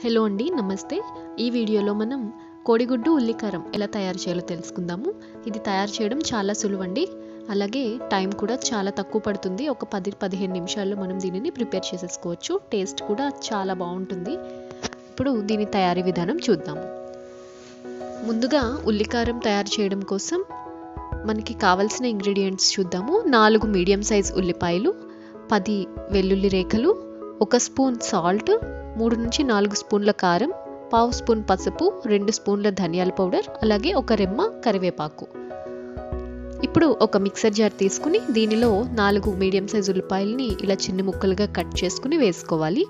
hello అండి నమస్తే ఈ వీడియోలో మనం కోడిగుడ్డు ఉల్లికారం ఎలా తయారు చేయాలో తెలుసుకుందాము ఇది తయారు చేయడం చాలా సులువండి అలాగే టైం కూడా చాలా తక్కువ పడుతుంది ఒక పది పదిహేను నిమిషాల్లో మనం దీనిని ప్రిపేర్ చేసేసుకోవచ్చు టేస్ట్ కూడా చాలా బాగుంటుంది ఇప్పుడు దీని తయారీ విధానం చూద్దాము ముందుగా ఉల్లికారం తయారు చేయడం కోసం మనకి కావలసిన ఇంగ్రీడియంట్స్ చూద్దాము నాలుగు మీడియం సైజ్ ఉల్లిపాయలు పది వెల్లుల్లి రేఖలు ఒక స్పూన్ సాల్ట్ మూడు నుంచి నాలుగు స్పూన్ల కారం పావు స్పూన్ పసుపు రెండు స్పూన్ల ధనియాల పౌడర్ అలాగే ఒక రెమ్మ కరివేపాకు ఇప్పుడు ఒక మిక్సర్ జార్ తీసుకుని దీనిలో నాలుగు మీడియం సైజ్ ఉల్లిపాయలని ఇలా చిన్న ముక్కలుగా కట్ చేసుకుని వేసుకోవాలి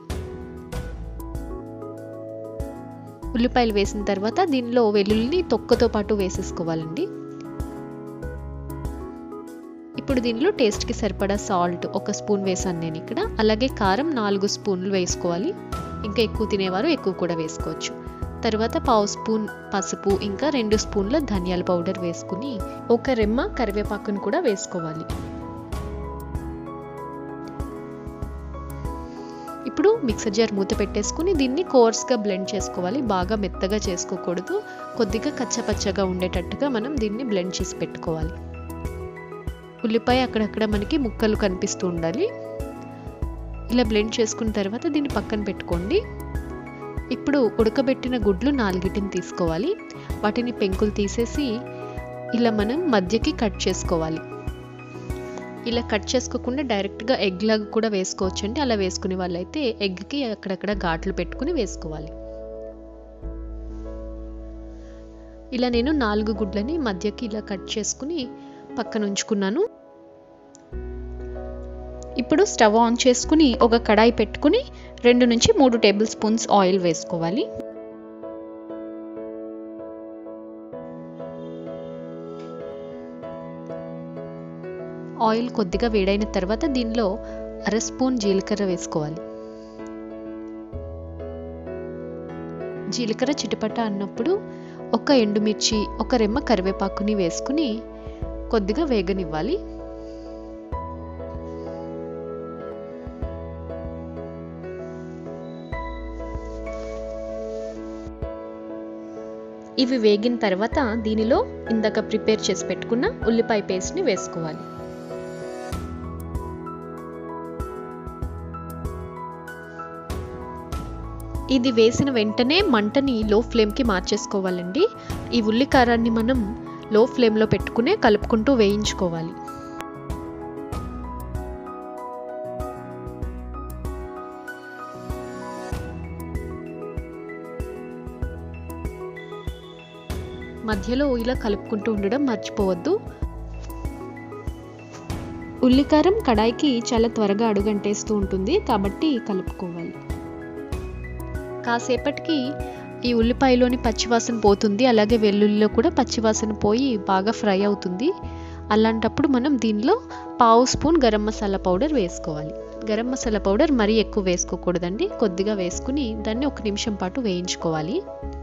ఉల్లిపాయలు వేసిన తర్వాత దీనిలో వెల్లుల్లిని తొక్కతో పాటు వేసేసుకోవాలండి ఇప్పుడు దీనిలో టేస్ట్కి సరిపడా సాల్ట్ ఒక స్పూన్ వేసాను నేను ఇక్కడ అలాగే కారం నాలుగు స్పూన్లు వేసుకోవాలి ఇంకా ఎక్కువ తినేవారు ఎక్కువ కూడా వేసుకోవచ్చు తర్వాత పావు స్పూన్ పసుపు ఇంకా రెండు స్పూన్ల ధనియాల పౌడర్ వేసుకుని ఒక రెమ్మ కరివేపాకును కూడా వేసుకోవాలి ఇప్పుడు మిక్సర్ జార్ మూత పెట్టేసుకుని దీన్ని కోర్స్గా బ్లెండ్ చేసుకోవాలి బాగా మెత్తగా చేసుకోకూడదు కొద్దిగా కచ్చపచ్చగా ఉండేటట్టుగా మనం దీన్ని బ్లెండ్ చేసి పెట్టుకోవాలి ఉల్లిపాయ అక్కడక్కడ మనకి ముక్కలు కనిపిస్తూ ఉండాలి ఇలా బ్లెండ్ చేసుకున్న తర్వాత దీన్ని పక్కన పెట్టుకోండి ఇప్పుడు ఉడకబెట్టిన గుడ్లు నాలుగిటిని తీసుకోవాలి వాటిని పెంకులు తీసేసి ఇలా మనం మధ్యకి కట్ చేసుకోవాలి ఇలా కట్ చేసుకోకుండా డైరెక్ట్గా ఎగ్ లాగా కూడా వేసుకోవచ్చు అండి అలా వేసుకునే వాళ్ళైతే ఎగ్కి అక్కడక్కడ ఘాట్లు పెట్టుకుని వేసుకోవాలి ఇలా నేను నాలుగు గుడ్లని మధ్యకి ఇలా కట్ చేసుకుని పక్కన ఉంచుకున్నాను ఇప్పుడు స్టవ్ ఆన్ చేసుకుని ఒక కడాయి పెట్టుకుని రెండు నుంచి మూడు టేబుల్ స్పూన్స్ ఆయిల్ వేసుకోవాలి ఆయిల్ కొద్దిగా వేడైన తర్వాత దీనిలో అర స్పూన్ జీలకర్ర వేసుకోవాలి జీలకర్ర చిటపట అన్నప్పుడు ఒక ఎండుమిర్చి ఒక రెమ్మ కరివేపాకుని వేసుకుని కొద్దిగా వేగనివ్వాలి ఇవి వేగిన తర్వాత దీనిలో ఇందాక ప్రిపేర్ చేసి పెట్టుకున్న ఉల్లిపాయ పేస్ట్ని వేసుకోవాలి ఇది వేసిన వెంటనే మంటని లో ఫ్లేమ్కి మార్చేసుకోవాలండి ఈ ఉల్లి కారాన్ని మనం లో ఫ్లేమ్లో పెట్టుకునే కలుపుకుంటూ వేయించుకోవాలి మధ్యలో ఇలా కలుపుకుంటూ ఉండడం మర్చిపోవద్దు ఉల్లికారం కడాయికి చాలా త్వరగా అడుగంటేస్తూ ఉంటుంది కాబట్టి కలుపుకోవాలి కాసేపటికి ఈ ఉల్లిపాయలోని పచ్చివాసన పోతుంది అలాగే వెల్లుల్లిలో కూడా పచ్చివాసన పోయి బాగా ఫ్రై అవుతుంది అలాంటప్పుడు మనం దీనిలో పావు స్పూన్ గరం మసాలా పౌడర్ వేసుకోవాలి గరం మసాలా పౌడర్ మరీ ఎక్కువ వేసుకోకూడదండి కొద్దిగా వేసుకుని దాన్ని ఒక నిమిషం పాటు వేయించుకోవాలి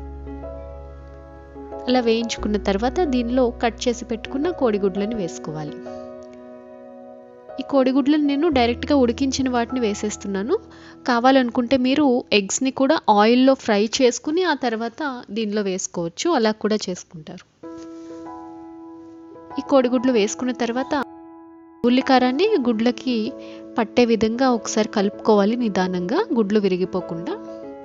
అలా వేయించుకున్న తర్వాత దీనిలో కట్ చేసి పెట్టుకున్న కోడిగుడ్లను వేసుకోవాలి ఈ కోడిగుడ్లను నేను డైరెక్ట్గా ఉడికించిన వాటిని వేసేస్తున్నాను కావాలనుకుంటే మీరు ఎగ్స్ని కూడా ఆయిల్లో ఫ్రై చేసుకుని ఆ తర్వాత దీనిలో వేసుకోవచ్చు అలా కూడా చేసుకుంటారు ఈ కోడిగుడ్లు వేసుకున్న తర్వాత ఉల్లికారాన్ని గుడ్లకి పట్టే విధంగా ఒకసారి కలుపుకోవాలి నిదానంగా గుడ్లు విరిగిపోకుండా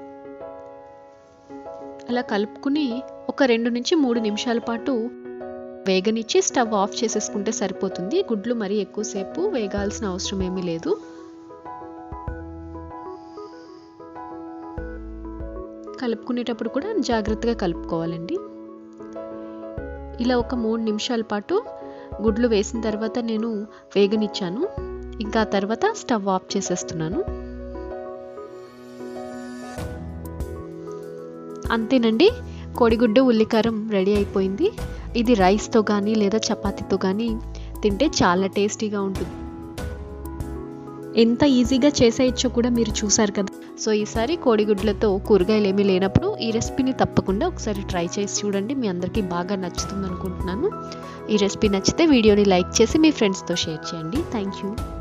అలా కలుపుకుని ఒక రెండు నుంచి మూడు నిమిషాల పాటు వేగనిచ్చి స్టవ్ ఆఫ్ చేసేసుకుంటే సరిపోతుంది గుడ్లు మరీ ఎక్కువసేపు వేగాల్సిన అవసరం ఏమీ లేదు కలుపుకునేటప్పుడు కూడా జాగ్రత్తగా కలుపుకోవాలండి ఇలా ఒక మూడు నిమిషాల పాటు గుడ్లు వేసిన తర్వాత నేను వేగనిచ్చాను ఇంకా తర్వాత స్టవ్ ఆఫ్ చేసేస్తున్నాను అంతేనండి కోడిగుడ్డు ఉల్లికారం రెడీ అయిపోయింది ఇది రైస్తో కానీ లేదా చపాతీతో కానీ తింటే చాలా టేస్టీగా ఉంటుంది ఎంత ఈజీగా చేసేయచ్చో కూడా మీరు చూసారు కదా సో ఈసారి కోడిగుడ్లతో కూరగాయలు ఏమీ లేనప్పుడు ఈ రెసిపీని తప్పకుండా ఒకసారి ట్రై చేసి చూడండి మీ అందరికీ బాగా నచ్చుతుంది అనుకుంటున్నాను ఈ రెసిపీ నచ్చితే వీడియోని లైక్ చేసి మీ ఫ్రెండ్స్తో షేర్ చేయండి థ్యాంక్ యూ